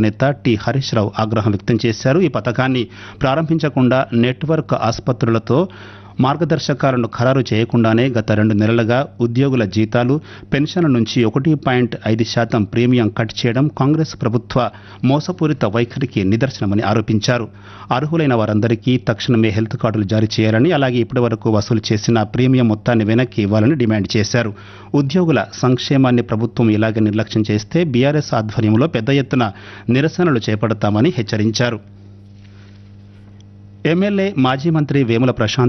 నేత టి హరీష్ రావు ఆగ్రహం వ్యక్తం చేశారు ఈ పథకాన్ని ప్రారంభించకుండా నెట్వర్క్ ఆసుపత్రులతో మార్గదర్శకాలను ఖరారు చేయకుండానే గత రెండు నెలలుగా ఉద్యోగుల జీతాలు పెన్షన్ల నుంచి ఒకటి పాయింట్ ఐదు శాతం ప్రీమియం కట్ చేయడం కాంగ్రెస్ ప్రభుత్వ మోసపూరిత వైఖరికి నిదర్శనమని ఆరోపించారు అర్హులైన వారందరికీ తక్షణమే హెల్త్ కార్డులు జారీ చేయాలని అలాగే ఇప్పటివరకు వసూలు చేసిన ప్రీమియం మొత్తాన్ని వెనక్కి ఇవ్వాలని డిమాండ్ చేశారు ఉద్యోగుల సంక్షేమాన్ని ప్రభుత్వం ఇలాగే నిర్లక్ష్యం చేస్తే బీఆర్ఎస్ ఆధ్వర్యంలో పెద్ద ఎత్తున నిరసనలు చేపడతామని హెచ్చరించారు ఎమ్మెల్యే మాజీ మంత్రి వేముల ప్రశాంత్